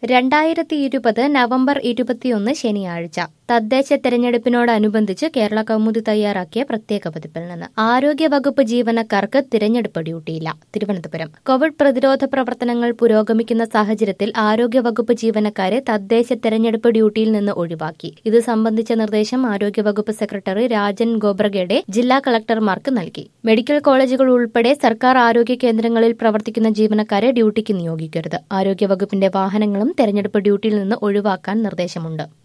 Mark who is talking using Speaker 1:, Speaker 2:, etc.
Speaker 1: രണ്ടായിരത്തി ഇരുപത് നവംബർ ഇരുപത്തിയൊന്ന് ശനിയാഴ്ച തദ്ദേശ തെരഞ്ഞെടുപ്പിനോടനുബന്ധിച്ച് കേരള കൗമുദി തയ്യാറാക്കിയ പ്രത്യേക പതിപ്പിൽ നിന്ന് ആരോഗ്യവകുപ്പ് ജീവനക്കാർക്ക് തിരഞ്ഞെടുപ്പ് ഡ്യൂട്ടിയില്ല തിരുവനന്തപുരം കോവിഡ് പ്രതിരോധ പ്രവർത്തനങ്ങൾ പുരോഗമിക്കുന്ന സാഹചര്യത്തിൽ ആരോഗ്യവകുപ്പ് ജീവനക്കാരെ തദ്ദേശ തെരഞ്ഞെടുപ്പ് ഡ്യൂട്ടിയിൽ നിന്ന് ഒഴിവാക്കി ഇത് സംബന്ധിച്ച നിർദ്ദേശം ആരോഗ്യവകുപ്പ് സെക്രട്ടറി രാജൻ ഗോബ്രഗയുടെ ജില്ലാ കളക്ടർമാർക്ക് നൽകി മെഡിക്കൽ കോളേജുകൾ ഉൾപ്പെടെ സർക്കാർ ആരോഗ്യ കേന്ദ്രങ്ങളിൽ പ്രവർത്തിക്കുന്ന ജീവനക്കാരെ ഡ്യൂട്ടിക്ക് നിയോഗിക്കരുത് ആരോഗ്യവകുപ്പിന്റെ വാഹനങ്ങളും തെരഞ്ഞെടുപ്പ് ഡ്യൂട്ടിയിൽ നിന്ന് ഒഴിവാക്കാൻ നിർദ്ദേശമുണ്ട്